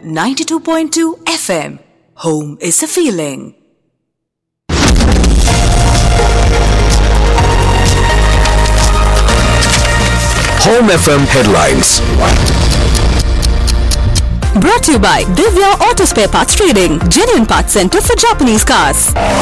92.2 FM. Home is a feeling. Home FM headlines. Brought to you by Divya Auto Spare Parts Trading, genuine parts center for Japanese cars.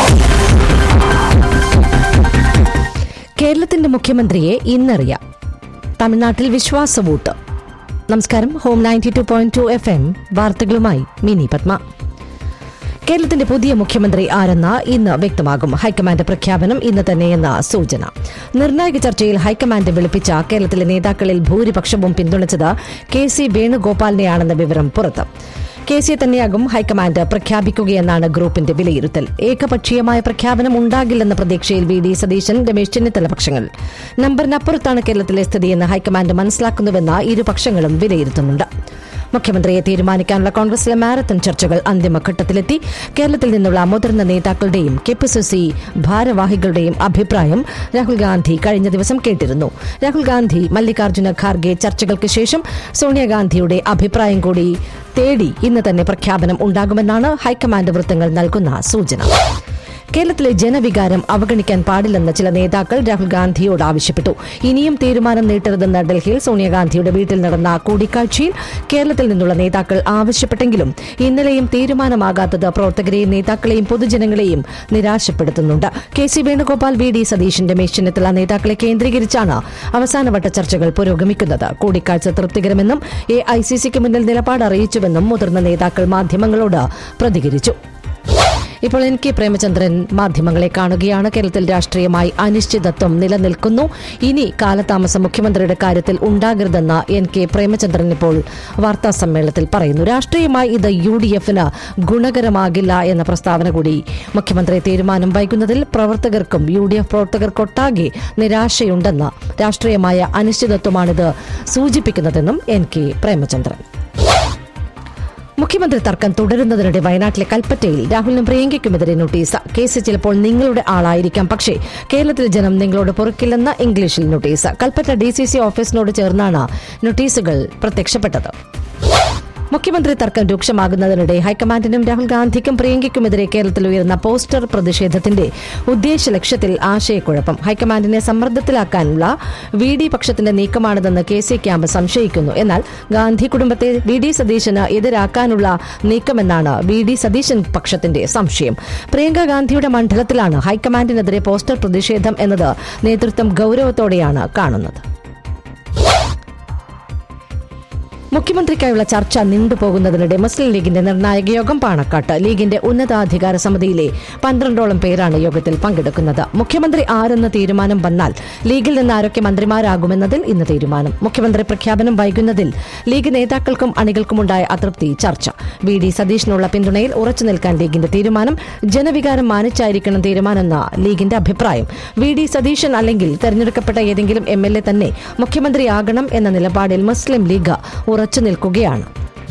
കേരളത്തിന്റെ മുഖ്യമന്ത്രിയെ ഇന്നറിയാം തമിഴ്നാട്ടിൽ വിശ്വാസ vote നമസ്കാരം home ninety two point two F M വാർത്തകളുമായി മിനി പത്മ കേരളത്തിന്റെ പുതിയ മുഖ്യമന്ത്രി ആരെന്ന് ഇന്ന് വ്യക്തമാകും ഹൈക്കമാൻഡ് പ്രഖ്യാപനം ഇന്ന് തന്നെയെന്ന സൂചന നിർണായക ചർച്ചയിൽ ഹൈക്കമാൻഡ് വിളിപ്പിച്ച കേരളത്തിലെ നേതാക്കളിൽ ഭൂരിപക്ഷവും പിന്തുണച്ചത് കെ സി വേണുഗോപാലിനെയാണെന്ന വിവരം പുറത്ത് കെ സിയെ തന്നെയാകും ഹൈക്കമാൻഡ് പ്രഖ്യാപിക്കുകയെന്നാണ് ഗ്രൂപ്പിന്റെ വിലയിരുത്തൽ ഏകപക്ഷീയമായ പ്രഖ്യാപനം ഉണ്ടാകില്ലെന്ന പ്രതീക്ഷയിൽ വി ഡി സതീശൻ രമേശ് ചെന്നിത്തല പക്ഷങ്ങൾ നമ്പറിനപ്പുറത്താണ് കേരളത്തിലെ സ്ഥിതിയെന്ന് ഹൈക്കമാൻഡ് മനസ്സിലാക്കുന്നുവെന്ന് ഇരുപക്ഷങ്ങളും വിലയിരുത്തുന്നുണ്ട് മുഖ്യമന്ത്രിയെ തീരുമാനിക്കാനുള്ള കോൺഗ്രസിലെ മാരത്തൺ ചർച്ചകൾ അന്തിമഘട്ടത്തിലെത്തി കേരളത്തിൽ നിന്നുള്ള മുതിർന്ന നേതാക്കളുടെയും കെ പി സി സി ഭാരവാഹികളുടെയും അഭിപ്രായം രാഹുൽ ഗാന്ധി കഴിഞ്ഞ ദിവസം കേട്ടിരുന്നു രാഹുൽ ഗാന്ധി മല്ലികാർജ്ജുന ഖാർഗെ ചർച്ചകൾക്ക് ശേഷം സോണിയാഗാന്ധിയുടെ അഭിപ്രായം കൂടി തേടി ഇന്ന് തന്നെ പ്രഖ്യാപനം ഉണ്ടാകുമെന്നാണ് ഹൈക്കമാൻഡ് വൃത്തങ്ങൾ നൽകുന്ന സൂചന കേരളത്തിലെ ജനവികാരം അവഗണിക്കാൻ പാടില്ലെന്ന് ചില നേതാക്കൾ രാഹുൽ ഗാന്ധിയോട് ആവശ്യപ്പെട്ടു ഇനിയും തീരുമാനം നീട്ടരുതെന്ന് ഡൽഹിയിൽ സോണിയാഗാന്ധിയുടെ വീട്ടിൽ നടന്ന കൂടിക്കാഴ്ചയിൽ കേരളത്തിൽ നിന്നുള്ള നേതാക്കൾ ആവശ്യപ്പെട്ടെങ്കിലും ഇന്നലെയും തീരുമാനമാകാത്തത് പ്രവർത്തകരെയും നേതാക്കളെയും പൊതുജനങ്ങളെയും നിരാശപ്പെടുത്തുന്നുണ്ട് K C Venugopal V D Satheesan Ramesh Chennithala നേതാക്കളെ കേന്ദ്രീകരിച്ചാണ് അവസാനവട്ട ചർച്ചകൾ പുരോഗമിക്കുന്നത് കൂടിക്കാഴ്ച തൃപ്തികരമെന്നും എ ഐ സി സിക്ക് മുന്നിൽ നിലപാട് അറിയിച്ചുവെന്നും മുതിർന്ന നേതാക്കൾ മാധ്യമങ്ങളോട് പ്രതികരിച്ചു ഇപ്പോൾ എൻ കെ പ്രേമചന്ദ്രൻ മാധ്യമങ്ങളെ കാണുകയാണ് കേരളത്തിൽ രാഷ്ട്രീയമായി അനിശ്ചിതത്വം നിലനിൽക്കുന്നു ഇനി കാലതാമസം മുഖ്യമന്ത്രിയുടെ കാര്യത്തിൽ ഉണ്ടാകരുതെന്ന് എൻ കെ പ്രേമചന്ദ്രൻ ഇപ്പോൾ വാർത്താ സമ്മേളനത്തിൽ പറയുന്നു രാഷ്ട്രീയമായി ഇത് യു ഡി എഫിന് ഗുണകരമാകില്ല എന്ന പ്രസ്താവന കൂടി മുഖ്യമന്ത്രി തീരുമാനം വൈകുന്നതിൽ പ്രവർത്തകർക്കും യു ഡി എഫ് പ്രവർത്തകർക്കൊട്ടാകെ നിരാശയുണ്ടെന്ന് രാഷ്ട്രീയമായ അനിശ്ചിതത്വമാണിത് സൂചിപ്പിക്കുന്നതെന്നും എൻ കെ പ്രേമചന്ദ്രൻ മുഖ്യമന്ത്രി തർക്കം തുടരുന്നതിനിടെ വയനാട്ടിലെ കൽപ്പറ്റയിൽ രാഹുലിനും പ്രിയങ്കയ്ക്കുമെതിരെ നോട്ടീസ് കേസ് ചിലപ്പോൾ നിങ്ങളുടെ ആളായിരിക്കാം പക്ഷേ കേരളത്തിലെ ജനം നിങ്ങളോട് പൊറുക്കില്ലെന്ന ഇംഗ്ലീഷിൽ notice Kalpetta D C C ഓഫീസിനോട് ചേർന്നാണ് നോട്ടീസുകൾ പ്രത്യക്ഷപ്പെട്ടത് മുഖ്യമന്ത്രി തർക്കം രൂക്ഷമാകുന്നതിനിടെ ഹൈക്കമാൻഡിനും രാഹുൽ ഗാന്ധിക്കും പ്രിയങ്കയ്ക്കുമെതിരെ കേരളത്തിൽ ഉയർന്ന പോസ്റ്റർ പ്രതിഷേധത്തിന്റെ ഉദ്ദേശ ലക്ഷ്യത്തിൽ ആശയക്കുഴപ്പം ഹൈക്കമാൻഡിനെ സമ്മർദ്ദത്തിലാക്കാനുള്ള വി ഡി പക്ഷത്തിന്റെ നീക്കമാണിതെന്ന് കെ സി ക്യാമ്പ് സംശയിക്കുന്നു എന്നാൽ ഗാന്ധി കുടുംബത്തെ വി ഡി സതീശന് എതിരാക്കാനുള്ള നീക്കമെന്നാണ് വി ഡി സതീശൻ പക്ഷത്തിന്റെ സംശയം പ്രിയങ്ക ഗാന്ധിയുടെ മണ്ഡലത്തിലാണ് ഹൈക്കമാൻഡിനെതിരെ പോസ്റ്റർ പ്രതിഷേധം എന്നത് നേതൃത്വം ഗൌരവത്തോടെയാണ് കാണുന്നത് മുഖ്യമന്ത്രിക്കായുള്ള ചർച്ച നീണ്ടുപോകുന്നതിനിടെ മുസ്ലിം ലീഗിന്റെ നിർണായക യോഗം പാണക്കാട്ട് ലീഗിന്റെ ഉന്നതാധികാര സമിതിയിലെ പന്ത്രണ്ടോളം പേരാണ് യോഗത്തിൽ പങ്കെടുക്കുന്നത് മുഖ്യമന്ത്രി ആരെന്ന് തീരുമാനം വന്നാൽ ലീഗിൽ നിന്ന് ആരൊക്കെ മന്ത്രിമാരാകുമെന്നതിൽ ഇന്ന് തീരുമാനം മുഖ്യമന്ത്രി പ്രഖ്യാപനം വൈകുന്നതിൽ ലീഗ് നേതാക്കൾക്കും അണികൾക്കുമുണ്ടായ അതൃപ്തി ചർച്ച വി ഡി സതീഷിനുള്ള പിന്തുണയിൽ ഉറച്ചു നിൽക്കാൻ ലീഗിന്റെ തീരുമാനം ജനവികാരം മാനിച്ചായിരിക്കണം തീരുമാനമെന്ന ലീഗിന്റെ അഭിപ്രായം വി ഡി സതീശൻ അല്ലെങ്കിൽ തെരഞ്ഞെടുക്കപ്പെട്ട ഏതെങ്കിലും എം എൽ എ തന്നെ മുഖ്യമന്ത്രിയാകണം എന്ന നിലപാടിൽ മുസ്ലിം ലീഗ് ഉറച്ചു നിൽക്കുകയാണ്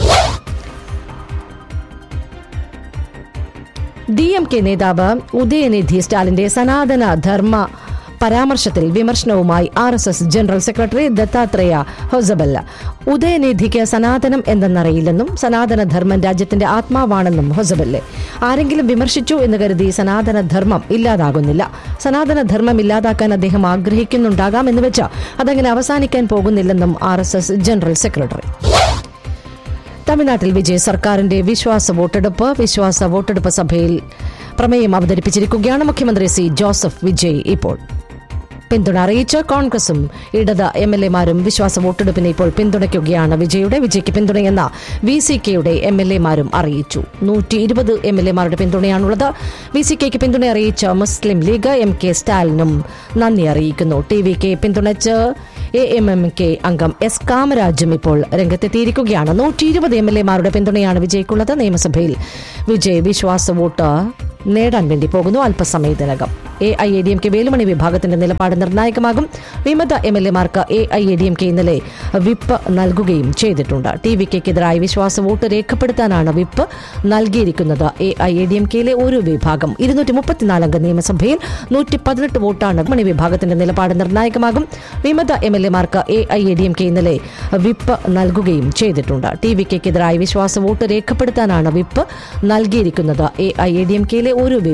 ഡി എം കെ നേതാവ് ഉദയനിധി സ്റ്റാലിന്റെ സനാതന ധർമ്മ പരാമർശത്തിൽ വിമർശനവുമായി R S S general secretary Dattatreya Hosabale ഉദയനിധിക്ക് സനാതനം എന്തെന്നറിയില്ലെന്നും സനാതന ധർമ്മം രാജ്യത്തിന്റെ ആത്മാവാണെന്നും ഹൊസബല്ലെ ആരെങ്കിലും വിമർശിച്ചു എന്ന് കരുതി സനാതന ധർമ്മം ഇല്ലാതാകുന്നില്ല സനാതന ധർമ്മം ഇല്ലാതാക്കാൻ അദ്ദേഹം ആഗ്രഹിക്കുന്നുണ്ടാകാം എന്ന് വെച്ച് അതങ്ങനെ അവസാനിക്കാൻ പോകുന്നില്ലെന്നും R S S general secretary തമിഴ്നാട്ടിൽ വിജയ് സർക്കാരിന്റെ വിശ്വാസ വോട്ടെടുപ്പ് വിശ്വാസ വോട്ടെടുപ്പ് സഭയിൽ പ്രമേയം അവതരിപ്പിച്ചിരിക്കുകയാണ് മുഖ്യമന്ത്രി സി ജോസഫ് വിജയ് ഇപ്പോൾ പിന്തുണ അറിയിച്ച കോൺഗ്രസും ഇടത് എം എൽ എമാരും വിശ്വാസ വോട്ടെടുപ്പിനെ ഇപ്പോൾ പിന്തുണയ്ക്കുകയാണ് വിജയുടെ വിജയ്ക്ക് പിന്തുണയെന്ന വി സി കെയുടെ എം എൽ എമാരും അറിയിച്ചു നൂറ്റി ഇരുപത് എം എൽ എമാരുടെ പിന്തുണയാണുള്ളത് വി സി കെക്ക് പിന്തുണ അറിയിച്ച മുസ്ലിം ലീഗ് എം കെ സ്റ്റാലിനും നന്ദി അറിയിക്കുന്നു ടി വി കെ പിന്തുണച്ച് എ എം എം കെ അംഗം എസ് കാമരാജും ഇപ്പോൾ രംഗത്തെത്തിയിരിക്കുകയാണ് നൂറ്റി ഇരുപത് എം എൽ എമാരുടെ പിന്തുണയാണ് വിജയ്ക്കുള്ളത് നിയമസഭയിൽ വിജയ് വിശ്വാസ വോട്ട് നേടാൻ വേണ്ടി പോകുന്നു അല്പസമയത്തിനകം A I A D M K Velumani വിഭാഗത്തിന്റെ നിലപാട് നിർണായകമാകും വിമത എം എൽ എമാർക്ക് A I A D M K ഇന്നലെ വിപ്പ് നൽകുകയും ചെയ്തിട്ടുണ്ട് ടി വി കെക്കെതിരായ വിശ്വാസ വോട്ട് രേഖപ്പെടുത്താനാണ് വിപ്പ് നൽകിയിരിക്കുന്നത് A I A D M കെയിലെ ഒരു വിഭാഗം ഇരുന്നൂറ്റി മുപ്പത്തിനാലംഗ നിയമസഭയിൽ നൂറ്റി പതിനെട്ട് വോട്ടാണ് മണി വിഭാഗത്തിന്റെ നിലപാട് നിർണായകമാകും വിമത എം എൽ എമാർക്ക് A I A D M K ഇന്നലെ വിപ്പ് നൽകുകയും ചെയ്തിട്ടുണ്ട് ടി വി കെക്കെതിരായ വിശ്വാസ വോട്ട് രേഖപ്പെടുത്താനാണ് വിപ്പ് നൽകിയിരിക്കുന്നത് A I A D M കെയിലെ ഒരു